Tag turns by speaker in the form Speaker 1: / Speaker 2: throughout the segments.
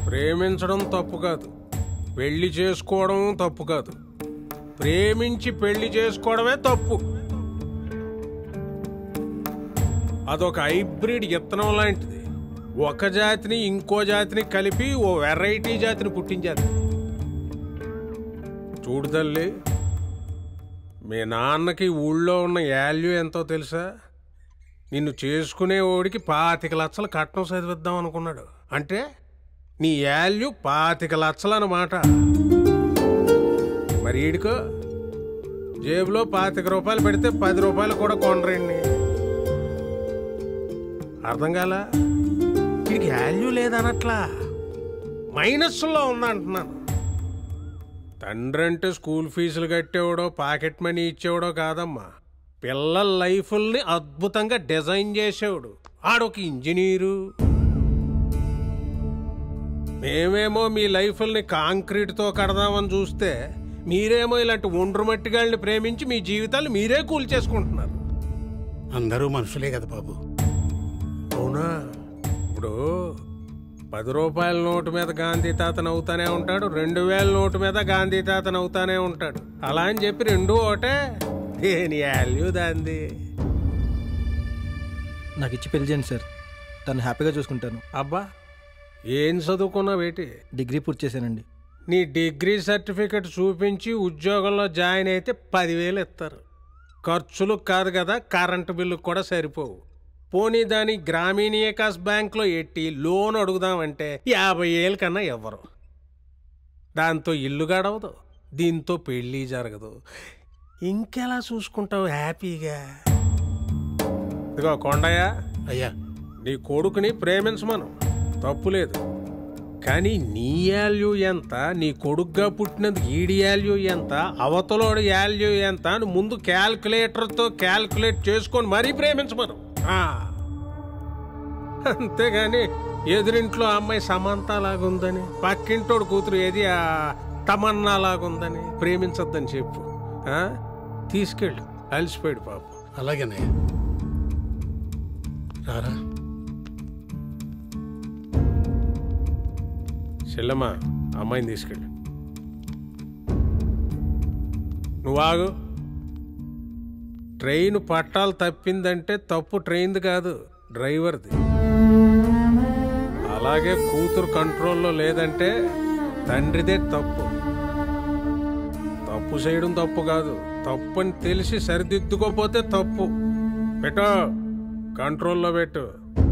Speaker 1: ప్రేమించడం తప్పు కాదు పెళ్లి చేసుకోవడం తప్పు కాదు ప్రేమించి పెళ్లి చేసుకోవడమే తప్పు అదొక హైబ్రిడ్ ఇత్తనం లాంటిది ఒక జాతిని ఇంకో జాతిని కలిపి ఓ వెరైటీ జాతిని పుట్టించేది చూడు తల్లి మీ నాన్నకి ఊళ్ళో ఉన్న వాల్యూ ఎంతో తెలుసా నిన్ను చేసుకునే ఓడికి పాతిక లక్షలు కట్నం చదివిద్దాం అనుకున్నాడు అంటే నీ వాల్యూ పాతిక లక్షలు అన్నమాట మరి ఈడికో జేబులో పాతిక రూపాయలు పెడితే పది రూపాయలు కూడా కొనరండి అర్థం కాల వీడికి వాల్యూ లేదనట్లా మైనస్లో ఉందంటున్నాను తండ్రి అంటే స్కూల్ ఫీజులు కట్టేవాడో పాకెట్ మనీ ఇచ్చేవాడో కాదమ్మా పిల్లల లైఫ్ని అద్భుతంగా డిజైన్ చేసేవాడు ఆడొక ఇంజనీరు మేమేమో మీ లైఫ్ని కాంక్రీట్తో కడదామని చూస్తే మీరేమో ఇలాంటి ఒండ్రు మట్టిగాళ్ళని ప్రేమించి మీ జీవితాలు మీరే కూల్చేసుకుంటున్నారు
Speaker 2: అందరూ మనుషులే కదా బాబు
Speaker 1: అవునా ఇప్పుడు పది రూపాయల నోటు మీద గాంధీ తాత నవ్వుతానే ఉంటాడు రెండు వేల నోటు మీద గాంధీ తాత నవ్వుతానే ఉంటాడు అలా అని చెప్పి రెండు ఒకటే దేని వాల్యూ దాంది
Speaker 3: నాకు ఇచ్చి పెళ్లి చేయండి సార్ తను హ్యాపీగా చూసుకుంటాను
Speaker 1: అబ్బా ఏం చదువుకున్నావేటి
Speaker 3: డిగ్రీ పూర్తి చేశానండి
Speaker 1: నీ డిగ్రీ సర్టిఫికెట్ చూపించి ఉద్యోగంలో జాయిన్ అయితే పదివేలు ఇస్తారు ఖర్చులు కాదు కదా కరెంటు బిల్లు కూడా సరిపోవు పోనీ దాని గ్రామీణ వికాస్ బ్యాంక్లో ఎట్టి లోన్ అడుగుదామంటే యాభై ఏళ్ళ కన్నా ఇవ్వరు దాంతో ఇల్లు గడవదు దీంతో పెళ్ళి జరగదు ఇంకెలా చూసుకుంటావు హ్యాపీగా ఇదిగో కొండయ్య
Speaker 2: అయ్యా
Speaker 1: నీ కొడుకుని ప్రేమించమను తప్పులేదు కానీ నీ వాల్యూ ఎంత నీ కొడుకుగా పుట్టినందుకు ఈడి వాల్యూ ఎంత అవతలోడి వాల్యూ ఎంత అని ముందు క్యాల్కులేటర్తో క్యాల్కులేట్ చేసుకొని మరీ ప్రేమించమను ఆ. అంతేగాని ఎదురింట్లో అమ్మాయి సమంత లాగుందని పక్కింటోడు కూతురు ఏది ఆ తమన్నా లాగుందని ప్రేమించొద్దని చెప్పు ఆ? తీసుకెళ్ళు అలసిపోయాడు పాపం
Speaker 2: అలాగేనయ్యా రారా
Speaker 1: చెల్లమ్మా అమ్మాయిని తీసుకెళ్ళు నువ్వు ఆగు ట్రైన్ పట్టాలు తప్పిందంటే తప్పు ట్రైన్ది కాదు డ్రైవర్ది అలాగే కూతురు కంట్రోల్లో లేదంటే తండ్రిదే తప్పు తప్పు చేయడం తప్పు కాదు తప్పు అని తెలిసి సరిదిద్దుకోపోతే తప్పు పెట్టో కంట్రోల్లో పెట్టు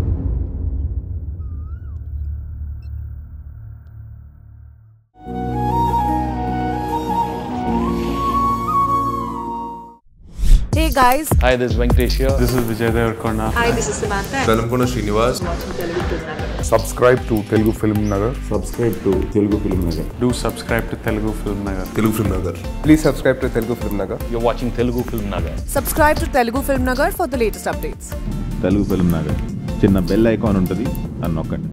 Speaker 4: Hey guys,
Speaker 5: Hi, this is Venkatesh here.
Speaker 6: This is Vijay Devarkonda.
Speaker 4: hi, this is Samantha.
Speaker 7: Velankonda Srinivas
Speaker 8: subscribe to Telugu Film Nagar
Speaker 9: subscribe to Telugu Film Nagar
Speaker 6: Do subscribe to Telugu Film Nagar.
Speaker 7: Telugu Film Nagar
Speaker 8: please subscribe to Telugu Film Nagar
Speaker 5: You're watching Telugu Film Nagar.
Speaker 4: Subscribe to Telugu Film Nagar for the latest updates.
Speaker 9: Telugu Film Nagar చిన్న bell icon ఉంటుంది అని నొక్కండి